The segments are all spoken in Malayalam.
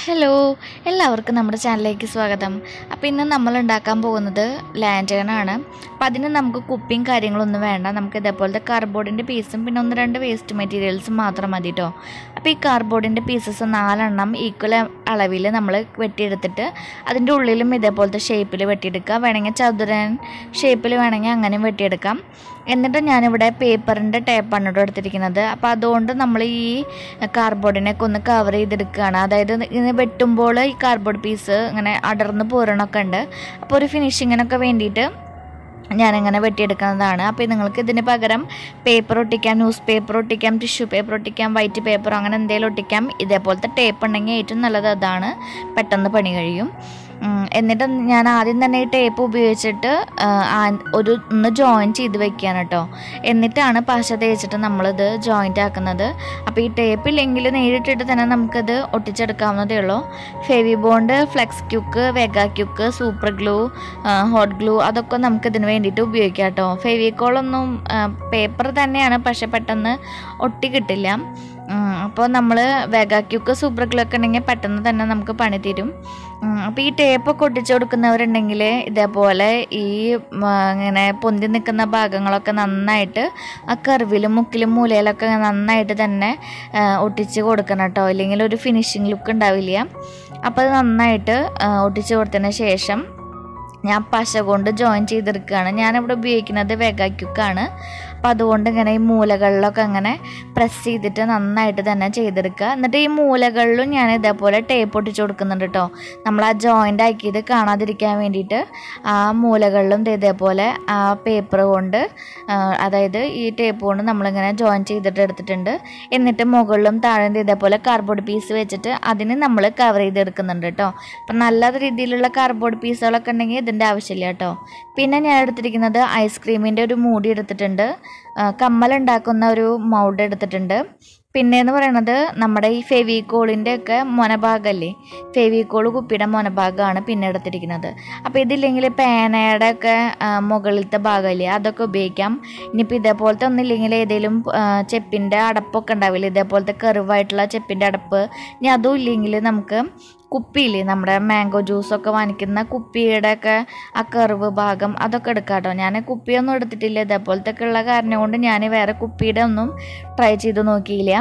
ഹലോ എല്ലാവർക്കും നമ്മുടെ ചാനലിലേക്ക് സ്വാഗതം അപ്പോൾ ഇന്ന് നമ്മൾ ഉണ്ടാക്കാൻ പോകുന്നത് ലാൻറ്റേണാണ് അപ്പോൾ അതിന് നമുക്ക് കുപ്പിയും കാര്യങ്ങളൊന്നും വേണ്ട നമുക്ക് ഇതേപോലത്തെ കാർഡ്ബോർഡിൻ്റെ പീസും പിന്നെ ഒന്ന് രണ്ട് വേസ്റ്റ് മെറ്റീരിയൽസും മാത്രം മതി കേട്ടോ അപ്പോൾ ഈ കാർഡ്ബോർഡിൻ്റെ പീസസ് നാലെണ്ണം ഈക്വൽ അളവിൽ നമ്മൾ വെട്ടിയെടുത്തിട്ട് അതിൻ്റെ ഉള്ളിലും ഇതേപോലത്തെ ഷേപ്പിൽ വെട്ടിയെടുക്കുക വേണമെങ്കിൽ ചതുരൻ ഷേപ്പിൽ വേണമെങ്കിൽ അങ്ങനെയും വെട്ടിയെടുക്കാം എന്നിട്ട് ഞാനിവിടെ പേപ്പറിൻ്റെ ടേപ്പാണ് ഇവിടെ എടുത്തിരിക്കുന്നത് അപ്പോൾ അതുകൊണ്ട് നമ്മൾ ഈ കാർഡ്ബോർഡിനൊക്കെ ഒന്ന് കവർ ചെയ്തെടുക്കുകയാണ് അതായത് ഇങ്ങനെ വെട്ടുമ്പോൾ ഈ കാർഡ്ബോർഡ് പീസ് ഇങ്ങനെ അടർന്ന് പോരണമൊക്കെ ഉണ്ട് അപ്പോൾ ഒരു ഫിനിഷിങ്ങിനൊക്കെ വേണ്ടിയിട്ട് ഞാനിങ്ങനെ വെട്ടിയെടുക്കുന്നതാണ് അപ്പോൾ നിങ്ങൾക്ക് ഇതിന് പകരം പേപ്പർ ഒട്ടിക്കാം ന്യൂസ് പേപ്പർ ഒട്ടിക്കാം ടിഷ്യൂ പേപ്പർ ഒട്ടിക്കാം വൈറ്റ് പേപ്പർ അങ്ങനെ എന്തെങ്കിലും ഒട്ടിക്കാം ഇതേപോലത്തെ ടേപ്പ് ഉണ്ടെങ്കിൽ ഏറ്റവും നല്ലത് അതാണ് പെട്ടെന്ന് പണി കഴിയും ഉം, എന്നിട്ട് ഞാൻ ആദ്യം തന്നെ ഈ ടേപ്പ് ഉപയോഗിച്ചിട്ട് ആ, ആ- ഒരു ഒന്ന് ജോയിൻ ചെയ്ത് വെക്കുകയാണ് കേട്ടോ എന്നിട്ടാണ് പശ തേച്ചിട്ട് നമ്മളിത് ജോയിൻ്റ് ആക്കുന്നത് അപ്പോൾ ഈ ടേപ്പ് ഇല്ലെങ്കിൽ നേരിട്ടിട്ട് തന്നെ നമുക്കത് ഒട്ടിച്ചെടുക്കാവുന്നതേ ഉള്ളൂ Fevibond flex quick Vega quick super glue hot glue അതൊക്കെ നമുക്ക് ഇതിന് വേണ്ടിയിട്ട് ഉപയോഗിക്കാം കേട്ടോ ഫെവിക്കോളൊന്നും പേപ്പർ തന്നെയാണ് പക്ഷെ പെട്ടെന്ന് ഒട്ടി കിട്ടില്ല അപ്പോൾ നമ്മൾ വെഗാക്യൂക്ക് സൂപ്പർ ഗ്ലൂ ഒക്കെ ഉണ്ടെങ്കിൽ പെട്ടെന്ന് തന്നെ നമുക്ക് പണി തീരും അപ്പോൾ ഈ ടേപ്പൊക്കെ ഒട്ടിച്ചു കൊടുക്കുന്നവരുണ്ടെങ്കിൽ ഇതേപോലെ ഈ ഉം, ഇങ്ങനെ പൊന്തി നിൽക്കുന്ന ഭാഗങ്ങളൊക്കെ നന്നായിട്ട് ആ കർവിലും മുക്കിലും മൂലയിലൊക്കെ നന്നായിട്ട് തന്നെ ആ, ഒട്ടിച്ച് കൊടുക്കണം കേട്ടോ ഇല്ലെങ്കിൽ ഒരു ഫിനിഷിങ് ലുക്ക് ഉണ്ടാവില്ല അപ്പോൾ അത് നന്നായിട്ട് ആ, ഒട്ടിച്ച് കൊടുത്തതിന് ശേഷം ഞാൻ പശ കൊണ്ട് ജോയിൻ ചെയ്തെടുക്കുകയാണ് ഞാനിവിടെ ഉപയോഗിക്കുന്നത് വെഗാക്യുക്കാണ് അപ്പോൾ അതുകൊണ്ട് ഇങ്ങനെ ഈ മൂലകളിലൊക്കെ അങ്ങനെ പ്രസ് ചെയ്തിട്ട് നന്നായിട്ട് തന്നെ ചെയ്തെടുക്കുക എന്നിട്ട് ഈ മൂലകളിലും ഞാൻ ഇതേപോലെ ടേപ്പ് ഒട്ടിച്ച് കൊടുക്കുന്നുണ്ട് കേട്ടോ നമ്മൾ ആ ജോയിൻ്റ് ആക്കിയത് കാണാതിരിക്കാൻ വേണ്ടിയിട്ട് ആ മൂലകളിലും ദേ ഇതേപോലെ ആ പേപ്പർ കൊണ്ട് ആ, അതായത് ഈ ടേപ്പ് കൊണ്ട് നമ്മളിങ്ങനെ ജോയിൻ ചെയ്തിട്ട് എടുത്തിട്ടുണ്ട് എന്നിട്ട് മുകളിലും താഴെ ദേ ഇതേപോലെ കാർഡ്ബോർഡ് പീസ് വെച്ചിട്ട് അതിന് നമ്മൾ കവർ ചെയ്തെടുക്കുന്നുണ്ട് കേട്ടോ അപ്പം നല്ല രീതിയിലുള്ള കാർഡ്ബോർഡ് പീസുകളൊക്കെ ഉണ്ടെങ്കിൽ ഇതിൻ്റെ ആവശ്യമില്ല കേട്ടോ പിന്നെ ഞാൻ എടുത്തിരിക്കുന്നത് ഐസ്ക്രീമിൻ്റെ ഒരു മൂടി എടുത്തിട്ടുണ്ട് ആ, കമ്മലുണ്ടാക്കുന്ന ഒരു മൗഡ് എടുത്തിട്ടുണ്ട് പിന്നെ എന്ന് പറയുന്നത് നമ്മുടെ ഈ ഫെവിക്കോളിൻ്റെ ഒക്കെ മൊനഭാഗമല്ലേ ഫെവിക്കോൾ കുപ്പിയുടെ മൊനഭാഗമാണ് പിന്നെ എടുത്തിരിക്കുന്നത് അപ്പോൾ ഇതില്ലെങ്കിൽ പേനയുടെ ഒക്കെ ആ, മുകളിലത്തെ ഭാഗമല്ലേ അതൊക്കെ ഉപയോഗിക്കാം ഇനിയിപ്പോൾ ഇതേപോലത്തെ ഒന്നില്ലെങ്കിൽ ഏതെങ്കിലും ചെപ്പിൻ്റെ അടപ്പൊക്കെ ഉണ്ടാവില്ലേ ഇതേപോലത്തെ കറിവായിട്ടുള്ള ചെപ്പിൻ്റെ അടപ്പ് ഇനി അതും ഇല്ലെങ്കിൽ നമുക്ക് കുപ്പിയില്ലേ നമ്മുടെ മാംഗോ ജ്യൂസൊക്കെ വാങ്ങിക്കുന്ന കുപ്പിയുടെ ഒക്കെ ആ കർവ് ഭാഗം അതൊക്കെ എടുക്കാം കേട്ടോ ഞാൻ കുപ്പിയൊന്നും എടുത്തിട്ടില്ല ഇതേപോലത്തെ ഒക്കെ ഉള്ള കാരണം കൊണ്ട് ഞാൻ വേറെ കുപ്പിയുടെ ഒന്നും ട്രൈ ചെയ്ത് നോക്കിയില്ല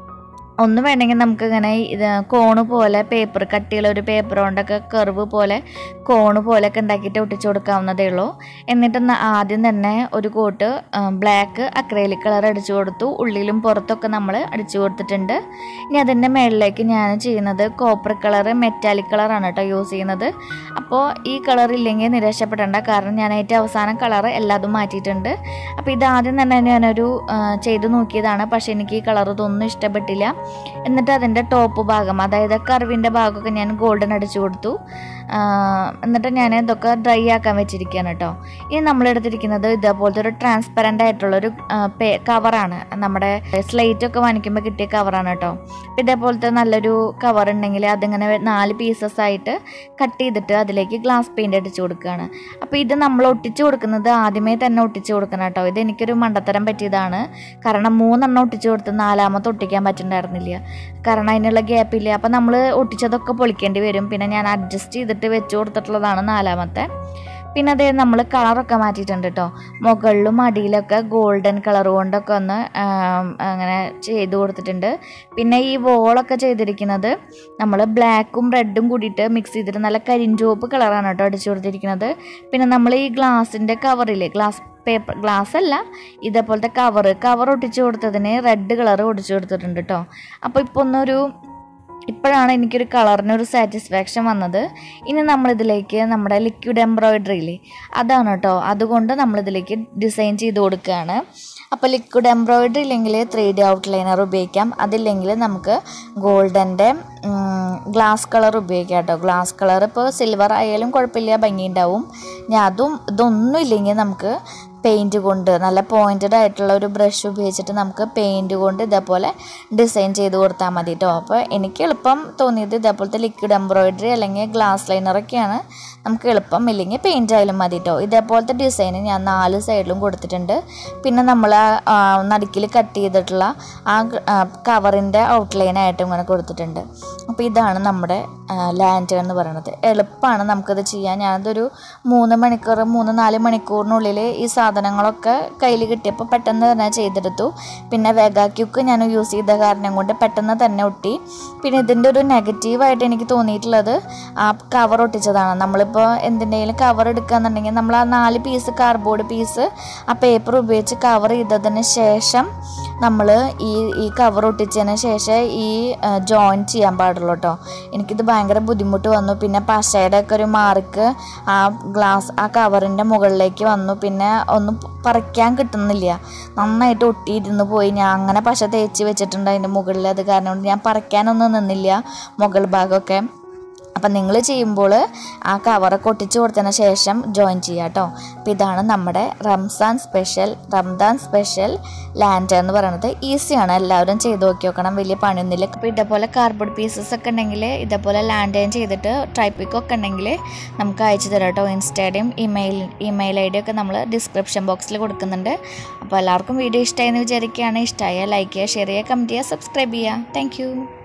ഒന്ന് വേണമെങ്കിൽ നമുക്ക് ഇങ്ങനെ ഇത് കോണ് പോലെ പേപ്പർ കട്ടിയുള്ള ഒരു പേപ്പർ കൊണ്ടൊക്കെ കർവ് പോലെ കോണ് പോലെയൊക്കെ ഉണ്ടാക്കിയിട്ട് ഒട്ടിച്ചു കൊടുക്കാവുന്നതേ ഉള്ളൂ എന്നിട്ട് ന- ആദ്യം തന്നെ ഒരു കോട്ട് ബ്ലാക്ക് അക്രൈലിക് കളർ അടിച്ചു കൊടുത്തു ഉള്ളിലും പുറത്തൊക്കെ നമ്മൾ അടിച്ചു കൊടുത്തിട്ടുണ്ട് ഇനി അതിൻ്റെ മുകളിലേക്ക് ഞാൻ ചെയ്യുന്നത് കോപ്പർ കളർ മെറ്റാലിക് കളറാണ് കേട്ടോ യൂസ് ചെയ്യുന്നത് അപ്പോൾ ഈ കളർ ഇല്ലെങ്കിൽ നിരാശപ്പെടേണ്ട കാരണം ഞാൻ ഏറ്റവും അവസാനം കളർ എല്ലാതും മാറ്റിയിട്ടുണ്ട് അപ്പോൾ ഇത് ആദ്യം തന്നെ ഞാനൊരു ആ, ചെയ്ത് നോക്കിയതാണ് പക്ഷേ എനിക്ക് ഈ കളർ ഇതൊന്നും ഇഷ്ടപ്പെട്ടില്ല എന്നിട്ട് അതിൻ്റെ ടോപ്പ് ഭാഗം അതായത് കർവിൻ്റെ ഭാഗമൊക്കെ ഞാൻ ഗോൾഡൻ അടിച്ചു കൊടുത്തു ആ, എന്നിട്ട് ഞാൻ ഇതൊക്കെ ഡ്രൈ ആക്കാൻ വെച്ചിരിക്കുകയാണ് കേട്ടോ ഇനി നമ്മൾ എടുത്തിരിക്കുന്നത് ഇതേപോലത്തെ ഒരു ട്രാൻസ്പെറൻ്റ് ആയിട്ടുള്ളൊരു ആ, പേ കവറാണ് നമ്മുടെ സ്ലേറ്റ് ഒക്കെ വാങ്ങിക്കുമ്പോൾ കിട്ടിയ കവറാണ് കേട്ടോ അപ്പോൾ ഇതേപോലത്തെ നല്ലൊരു കവർ ഉണ്ടെങ്കിൽ അതിങ്ങനെ നാല് പീസസ് ആയിട്ട് കട്ട് ചെയ്തിട്ട് അതിലേക്ക് ഗ്ലാസ് പെയിൻ്റ് അടിച്ചു കൊടുക്കുകയാണ് അപ്പോൾ ഇത് നമ്മൾ ഒട്ടിച്ചു കൊടുക്കുന്നത് ആദ്യമേ തന്നെ ഒട്ടിച്ചു കൊടുക്കണം കേട്ടോ ഇത് എനിക്കൊരു മണ്ടത്തരം പറ്റിയതാണ് കാരണം മൂന്നെണ്ണം ഒട്ടിച്ചു കൊടുത്ത് നാലാമത്തെ ഒട്ടിക്കാൻ പറ്റുന്നുണ്ടായിരുന്നില്ല കാരണം അതിനുള്ള ഗ്യാപ്പില്ല അപ്പോൾ നമ്മൾ ഒട്ടിച്ചതൊക്കെ പൊളിക്കേണ്ടി വരും പിന്നെ ഞാൻ അഡ്ജസ്റ്റ് ചെയ്തിട്ട് വെച്ച് കൊടുത്തിട്ടുള്ളതാണ് നാലാമത്തെ പിന്നെ അതേ നമ്മൾ കളറൊക്കെ മാറ്റിയിട്ടുണ്ട് കേട്ടോ മുകളിലും അടിയിലൊക്കെ ഗോൾഡൻ കളർ കൊണ്ടൊക്കെ ഒന്ന് ആം, അങ്ങനെ ചെയ്ത് കൊടുത്തിട്ടുണ്ട് പിന്നെ ഈ വോളൊക്കെ ചെയ്തിരിക്കുന്നത് നമ്മൾ ബ്ലാക്കും റെഡും കൂടിയിട്ട് മിക്സ് ചെയ്തിട്ട് നല്ല കരിഞ്ചുവപ്പ് കളറാണ് കേട്ടോ അടിച്ചു കൊടുത്തിരിക്കുന്നത് പിന്നെ നമ്മൾ ഈ ഗ്ലാസിൻ്റെ കവറില്ലേ ഗ്ലാസ് പേപ്പർ ഗ്ലാസ് അല്ല ഇതേപോലത്തെ കവർ കവർ ഒട്ടിച്ചു കൊടുത്തതിന് റെഡ് കളർ ഒട്ടിച്ചു കൊടുത്തിട്ടുണ്ട് കേട്ടോ അപ്പോൾ ഇപ്പോൾ ഒന്നൊരു ഇപ്പോഴാണ് എനിക്കൊരു കളറിനൊരു സാറ്റിസ്ഫാക്ഷൻ വന്നത് ഇനി നമ്മളിതിലേക്ക് നമ്മുടെ ലിക്വിഡ് എംബ്രോയിഡറി ഇല്ലേ അതാണ് കേട്ടോ അതുകൊണ്ട് നമ്മളിതിലേക്ക് ഡിസൈൻ ചെയ്ത് കൊടുക്കുകയാണ് അപ്പോൾ ലിക്വിഡ് എംബ്രോയിഡറി ഇല്ലെങ്കിൽ ത്രീ ഡി ഔട്ട്ലൈനർ ഉപയോഗിക്കാം അതില്ലെങ്കിൽ നമുക്ക് ഗോൾഡൻ്റെ ഗ്ലാസ് കളർ ഉപയോഗിക്കാം കേട്ടോ ഗ്ലാസ് കളർ ഇപ്പോൾ സിൽവർ ആയാലും കുഴപ്പമില്ല ഭംഗി ഉണ്ടാവും ഇനി അതും ഇതൊന്നും ഇല്ലെങ്കിൽ നമുക്ക് പെയിൻറ്റ് കൊണ്ട് നല്ല പോയിൻറ്റഡ് ആയിട്ടുള്ള ഒരു ബ്രഷ് ഉപയോഗിച്ചിട്ട് നമുക്ക് പെയിൻറ്റ് കൊണ്ട് ഇതേപോലെ ഡിസൈൻ ചെയ്ത് കൊടുത്താൽ മതി കേട്ടോ അപ്പോൾ എനിക്ക് എളുപ്പം തോന്നിയത് ഇതേപോലത്തെ ലിക്വിഡ് എംബ്രോയിഡറി അല്ലെങ്കിൽ ഗ്ലാസ് ലൈനറൊക്കെയാണ് നമുക്ക് എളുപ്പം ഇല്ലെങ്കിൽ പെയിൻറ്റ് ആയാലും മതി കേട്ടോ ഇതേപോലത്തെ ഡിസൈൻ ഞാൻ നാല് സൈഡിലും കൊടുത്തിട്ടുണ്ട് പിന്നെ നമ്മൾ നടുക്കിൽ കട്ട് ചെയ്തിട്ടുള്ള ആ കവറിൻ്റെ ഔട്ട്ലൈനായിട്ടും ഇങ്ങനെ കൊടുത്തിട്ടുണ്ട് അപ്പോൾ ഇതാണ് നമ്മുടെ ലാൻഡ് എന്ന് പറയുന്നത് എളുപ്പമാണ് നമുക്കത് ചെയ്യാൻ ഞാനതൊരു മൂന്ന് മണിക്കൂർ മൂന്ന് നാല് മണിക്കൂറിനുള്ളിൽ ഈ സാധനങ്ങളൊക്കെ കയ്യിൽ കിട്ടിയപ്പോൾ പെട്ടെന്ന് തന്നെ ചെയ്തെടുത്തു പിന്നെ വെഗാ ക്യൂക്ക് ഞാൻ യൂസ് ചെയ്ത കാരണം കൊണ്ട് പെട്ടെന്ന് തന്നെ ഒട്ടി പിന്നെ ഇതിൻ്റെ ഒരു നെഗറ്റീവായിട്ട് എനിക്ക് തോന്നിയിട്ടുള്ളത് ആ കവർ ഒട്ടിച്ചതാണ് നമ്മളിപ്പോൾ എന്തിൻ്റെങ്കിലും കവർ എടുക്കുകയെന്നുണ്ടെങ്കിൽ നമ്മൾ ആ നാല് പീസ് കാർഡ്ബോർഡ് പീസ് ആ പേപ്പർ ഉപയോഗിച്ച് കവർ ചെയ്തതിന് ശേഷം നമ്മൾ ഈ ഈ കവർ ഒട്ടിച്ചതിന് ശേഷം ഈ ജോയിൻ ചെയ്യാൻ പാടുള്ളൂ കേട്ടോ എനിക്കിത് ഭയങ്കര ബുദ്ധിമുട്ട് വന്നു പിന്നെ പശയുടെ ഒക്കെ ഒരു മാർക്ക് ആ ഗ്ലാസ് ആ കവറിൻ്റെ മുകളിലേക്ക് വന്നു പിന്നെ ഒന്നും പറിക്കാൻ കിട്ടുന്നില്ല നന്നായിട്ട് ഒട്ടിയിരുന്ന് പോയി ഞാൻ അങ്ങനെ പശ തേച്ച് വെച്ചിട്ടുണ്ട് അതിൻ്റെ മുകളിൽ അത് കാരണം കൊണ്ട് ഞാൻ പറിക്കാനൊന്നും നിന്നില്ല മുകൾ ഭാഗമൊക്കെ അപ്പം നിങ്ങൾ ചെയ്യുമ്പോൾ ആ കവറൊക്കെ ഒട്ടിച്ച് കൊടുത്തതിന് ശേഷം ജോയിൻ ചെയ്യുക കേട്ടോ അപ്പം ഇതാണ് നമ്മുടെ Ramzan special Ramadan special land എന്ന് പറയുന്നത് ഈസിയാണ് എല്ലാവരും ചെയ്ത് നോക്കി നോക്കണം വലിയ പണിയൊന്നുമില്ല അപ്പോൾ ഇതേപോലെ കാർഡ്ബോർഡ് പീസസ് ഒക്കെ ഉണ്ടെങ്കിൽ ഇതേപോലെ ലാൻഡ് ചെയ്തിട്ട് ട്രൈപ്പിക് ഒക്കെ ഉണ്ടെങ്കിൽ നമുക്ക് അയച്ചു തരാം കേട്ടോ ഇൻസ്റ്റയുടെയും ഇമെയിൽ ഇമെയിൽ ഐ ഡി ഒക്കെ നമ്മൾ ഡിസ്ക്രിപ്ഷൻ ബോക്സിൽ കൊടുക്കുന്നുണ്ട് അപ്പോൾ എല്ലാവർക്കും വീഡിയോ ഇഷ്ടമായി എന്ന് വിചാരിക്കുകയാണ് ഇഷ്ടമായ ലൈക്ക് ചെയ്യുക ഷെയർ ചെയ്യുക കമൻറ്റ് ചെയ്യുക സബ്സ്ക്രൈബ് ചെയ്യുക താങ്ക്